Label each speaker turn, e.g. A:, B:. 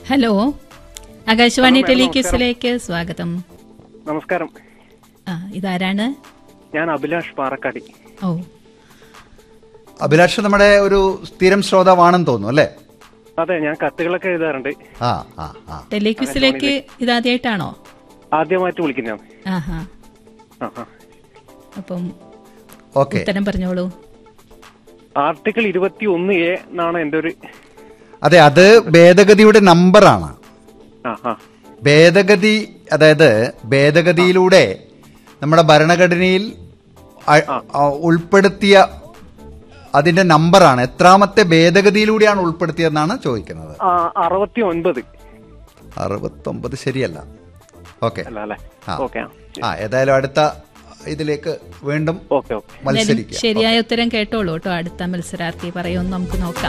A: Hello Akashvani
B: hello,
A: ടെലിക്യൂസിലേക്ക് സ്വാഗതം
B: നമസ്കാരം
A: ആ ഇതാരാണ്
B: ഞാൻ അഭിലാഷ് പാറക്കാടി
A: ഓ
C: അഭിലാഷ് നമ്മുടെ ഒരു സ്ഥിരം ശ്രോതാവാണെന്ന് തോന്നുന്നു അല്ലേ
B: അതെ ഞാൻ കത്തുകളൊക്കെ എഴുതാറുണ്ട്
C: ആ ആ ആ
A: ടെലിക്യൂസിലേക്ക് ഇതാദ്യമായിട്ടാണോ
B: ആദ്യമായിട്ട് വിളിക്കുന്നതാണ്
A: ആഹാ
B: ആ, ആ.
A: അപ്പം
C: ഓക്കെ
A: ഉത്തരം പറഞ്ഞോളൂ
B: ആർട്ടിക്കിൾ ഇരുപത്തി ഒന്ന് എ എന്നാണ് എന്റെ ഒരു
C: അതെ അത് ഭേദഗതിയുടെ നമ്പറാണ്
B: ആ ആ
C: ഭേദഗതി അതായത് ഭേദഗതിയിലൂടെ നമ്മുടെ ഭരണഘടനയിൽ അ- ആ, ഉൾപ്പെടുത്തിയ അതിന്റെ നമ്പറാണ് എത്രാമത്തെ ഭേദഗതിയിലൂടെയാണ് ഉൾപ്പെടുത്തിയതെന്നാണ് ചോദിക്കുന്നത്
B: ആ, അറുപത്തി ഒൻപത്
C: അറുപത്തൊമ്പത് ശരിയല്ല ഓക്കെ
B: അല്ല അല്ലേ
C: ആ.
B: ഓക്കെ ആ
C: ആ ഏതായാലും അടുത്ത ഇതിലേക്ക് വീണ്ടും
B: ഓക്കെ ഓക്കെ
C: മത്സരിക്കുക
A: ശരിയായ ഉത്തരം കേട്ടോളൂ കേട്ടോ അടുത്ത മത്സരാർത്ഥി പറയുമെന്ന് നമുക്ക് നോക്കാം